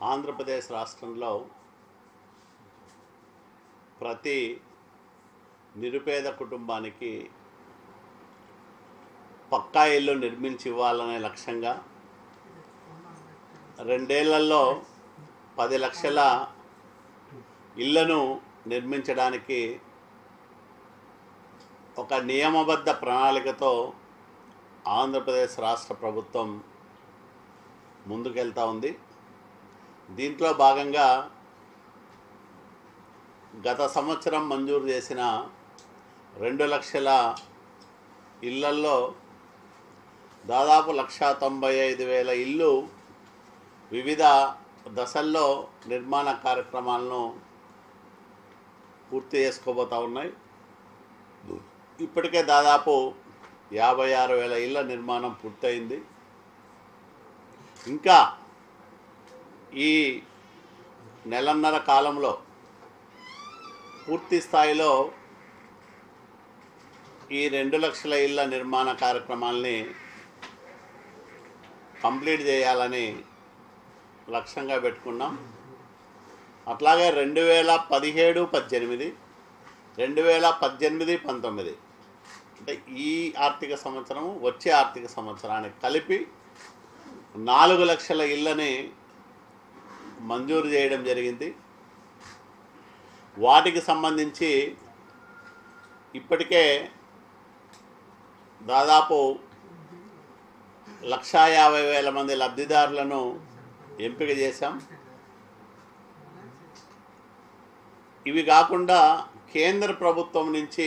ఆంధ్రప్రదేశ్ రాష్ట్రంలో ప్రతి నిరుపేద కుటుంబానికి పక్కా ఇల్లు నిర్మించి ఇవ్వాలనే లక్ష్యంగా రెండేళ్లలో పది లక్షల ఇళ్లను నిర్మించడానికి ఒక నియమబద్ధ ప్రణాళికతో ఆంధ్రప్రదేశ్ రాష్ట్ర ప్రభుత్వం ముందుకెళ్తా ఉంది దీంట్లో భాగంగా గత సంవత్సరం మంజూరు చేసిన రెండు లక్షల ఇళ్లల్లో దాదాపు లక్ష తొంభై ఐదు వేల ఇల్లు వివిధ దశల్లో నిర్మాణ కార్యక్రమాలను పూర్తి చేసుకోబోతా ఉన్నాయి ఇప్పటికే దాదాపు యాభై ఆరు వేల ఇళ్ల నిర్మాణం పూర్తయింది ఇంకా ఈ నెలన్నర కాలంలో పూర్తి స్థాయిలో ఈ రెండు లక్షల ఇళ్ల నిర్మాణ కార్యక్రమాల్ని కంప్లీట్ చేయాలని లక్ష్యంగా పెట్టుకున్నాం అట్లాగే రెండు వేల పదిహేడు పద్దెనిమిది రెండు వేల పద్దెనిమిది పంతొమ్మిది అంటే ఈ ఆర్థిక సంవత్సరం వచ్చే ఆర్థిక సంవత్సరానికి కలిపి నాలుగు లక్షల ఇళ్ళని మంజూరు చేయడం జరిగింది వాటికి సంబంధించి ఇప్పటికే దాదాపు లక్షా యాభై వేల మంది లబ్ధిదారులను ఎంపిక చేశాం ఇవి కాకుండా కేంద్ర ప్రభుత్వం నుంచి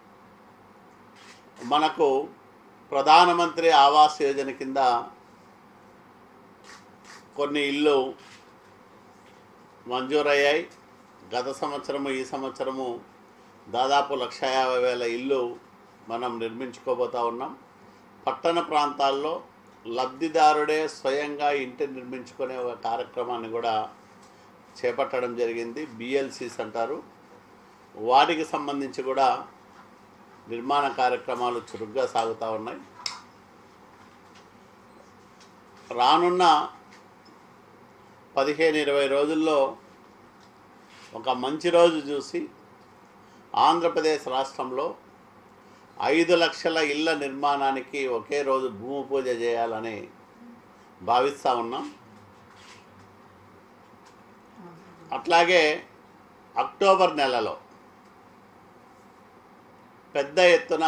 మనకు ప్రధానమంత్రి ఆవాస్ యోజన కింద కొన్ని ఇల్లు మంజూరయ్యాయి గత సంవత్సరము ఈ సంవత్సరము దాదాపు లక్ష యాభై వేల ఇల్లు మనం నిర్మించుకోబోతా ఉన్నాం పట్టణ ప్రాంతాల్లో లబ్ధిదారుడే స్వయంగా ఇంటి నిర్మించుకునే ఒక కార్యక్రమాన్ని కూడా చేపట్టడం జరిగింది బిఎల్సీస్ అంటారు వాటికి సంబంధించి కూడా నిర్మాణ కార్యక్రమాలు చురుగ్గా సాగుతూ ఉన్నాయి రానున్న పదిహేను ఇరవై రోజుల్లో ఒక మంచి రోజు చూసి ఆంధ్రప్రదేశ్ రాష్ట్రంలో ఐదు లక్షల ఇళ్ల నిర్మాణానికి ఒకే రోజు భూమి పూజ చేయాలని భావిస్తూ ఉన్నాం అట్లాగే అక్టోబర్ నెలలో పెద్ద ఎత్తున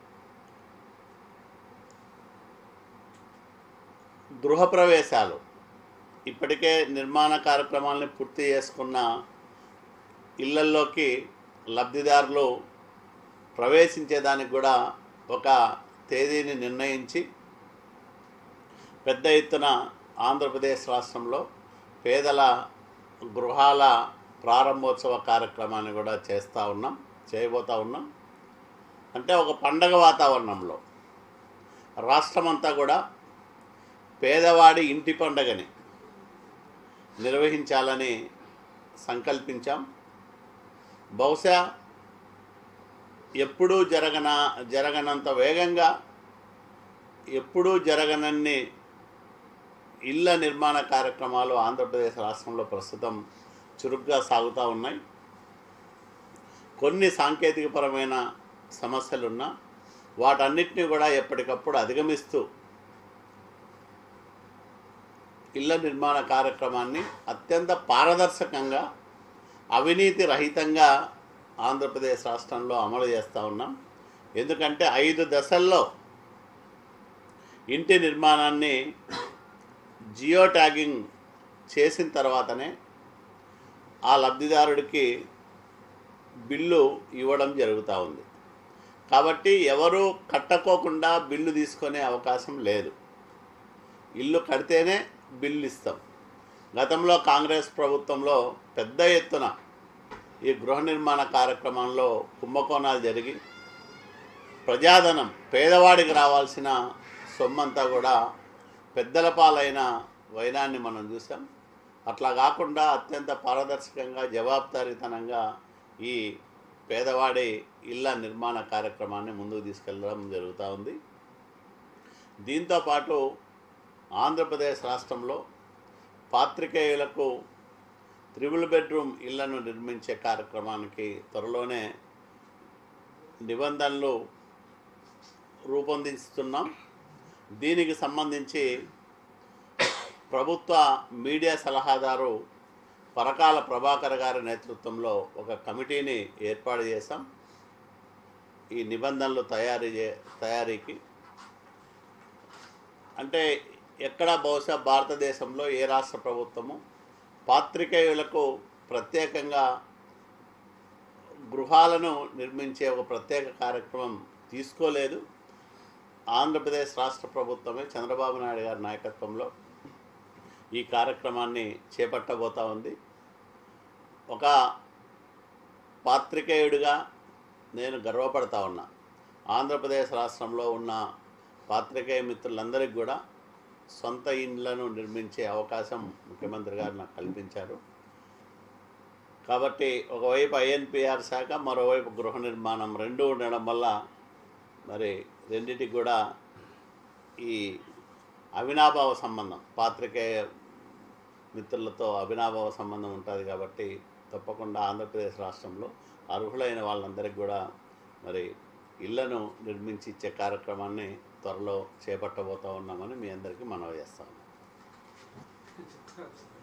గృహప్రవేశాలు ఇప్పటికే నిర్మాణ కార్యక్రమాలను పూర్తి చేసుకున్న ఇళ్లల్లోకి లబ్ధిదారులు ప్రవేశించేదానికి కూడా ఒక తేదీని నిర్ణయించి పెద్ద ఎత్తున ఆంధ్రప్రదేశ్ రాష్ట్రంలో పేదల గృహాల ప్రారంభోత్సవ కార్యక్రమాన్ని కూడా చేస్తూ ఉన్నాం చేయబోతూ ఉన్నాం అంటే ఒక పండగ వాతావరణంలో రాష్ట్రమంతా కూడా పేదవాడి ఇంటి పండగని నిర్వహించాలని సంకల్పించాం బహుశా ఎప్పుడూ జరగన జరగనంత వేగంగా ఎప్పుడూ జరగనన్ని ఇళ్ళ నిర్మాణ కార్యక్రమాలు ఆంధ్రప్రదేశ్ రాష్ట్రంలో ప్రస్తుతం చురుగ్గా సాగుతూ ఉన్నాయి కొన్ని సాంకేతికపరమైన సమస్యలున్నా వాటన్నిటిని కూడా ఎప్పటికప్పుడు అధిగమిస్తూ ఇళ్ల నిర్మాణ కార్యక్రమాన్ని అత్యంత పారదర్శకంగా అవినీతి రహితంగా ఆంధ్రప్రదేశ్ రాష్ట్రంలో అమలు చేస్తూ ఉన్నాం ఎందుకంటే ఐదు దశల్లో ఇంటి నిర్మాణాన్ని జియో ట్యాగింగ్ చేసిన తర్వాతనే ఆ లబ్ధిదారుడికి బిల్లు ఇవ్వడం జరుగుతూ ఉంది కాబట్టి ఎవరు కట్టకోకుండా బిల్లు తీసుకునే అవకాశం లేదు ఇల్లు కడితేనే బిల్లు ఇస్తాం గతంలో కాంగ్రెస్ ప్రభుత్వంలో పెద్ద ఎత్తున ఈ గృహ నిర్మాణ కార్యక్రమంలో కుంభకోణాలు జరిగి ప్రజాధనం పేదవాడికి రావాల్సిన సొమ్మంతా కూడా పెద్దల పాలైన వైనాన్ని మనం చూసాం అట్లా కాకుండా అత్యంత పారదర్శకంగా జవాబుదారీతనంగా ఈ పేదవాడి ఇళ్ళ నిర్మాణ కార్యక్రమాన్ని ముందుకు తీసుకెళ్ళడం జరుగుతూ ఉంది దీంతోపాటు ఆంధ్రప్రదేశ్ రాష్ట్రంలో పాత్రికేయులకు త్రిబుల్ బెడ్రూమ్ ఇళ్లను నిర్మించే కార్యక్రమానికి త్వరలోనే నిబంధనలు రూపొందిస్తున్నాం దీనికి సంబంధించి ప్రభుత్వ మీడియా సలహాదారు పరకాల ప్రభాకర్ గారి నేతృత్వంలో ఒక కమిటీని ఏర్పాటు చేశాం ఈ నిబంధనలు తయారీ చే తయారీకి అంటే ఎక్కడ బహుశా భారతదేశంలో ఏ రాష్ట్ర ప్రభుత్వము పాత్రికేయులకు ప్రత్యేకంగా గృహాలను నిర్మించే ఒక ప్రత్యేక కార్యక్రమం తీసుకోలేదు ఆంధ్రప్రదేశ్ రాష్ట్ర ప్రభుత్వమే చంద్రబాబు నాయుడు గారి నాయకత్వంలో ఈ కార్యక్రమాన్ని చేపట్టబోతా ఉంది ఒక పాత్రికేయుడిగా నేను గర్వపడతా ఉన్నా ఆంధ్రప్రదేశ్ రాష్ట్రంలో ఉన్న పాత్రికేయ మిత్రులందరికీ కూడా సొంత ఇండ్లను నిర్మించే అవకాశం ముఖ్యమంత్రి గారు నాకు కల్పించారు కాబట్టి ఒకవైపు ఐఎన్పిఆర్ శాఖ మరోవైపు గృహ నిర్మాణం రెండు ఉండడం వల్ల మరి రెండింటికి కూడా ఈ అవినాభావ సంబంధం పాత్రికేయ మిత్రులతో అవినాభావ సంబంధం ఉంటుంది కాబట్టి తప్పకుండా ఆంధ్రప్రదేశ్ రాష్ట్రంలో అర్హులైన వాళ్ళందరికీ కూడా మరి ఇళ్లను నిర్మించి ఇచ్చే కార్యక్రమాన్ని త్వరలో చేపట్టబోతా ఉన్నామని మీ అందరికీ మనవి చేస్తాను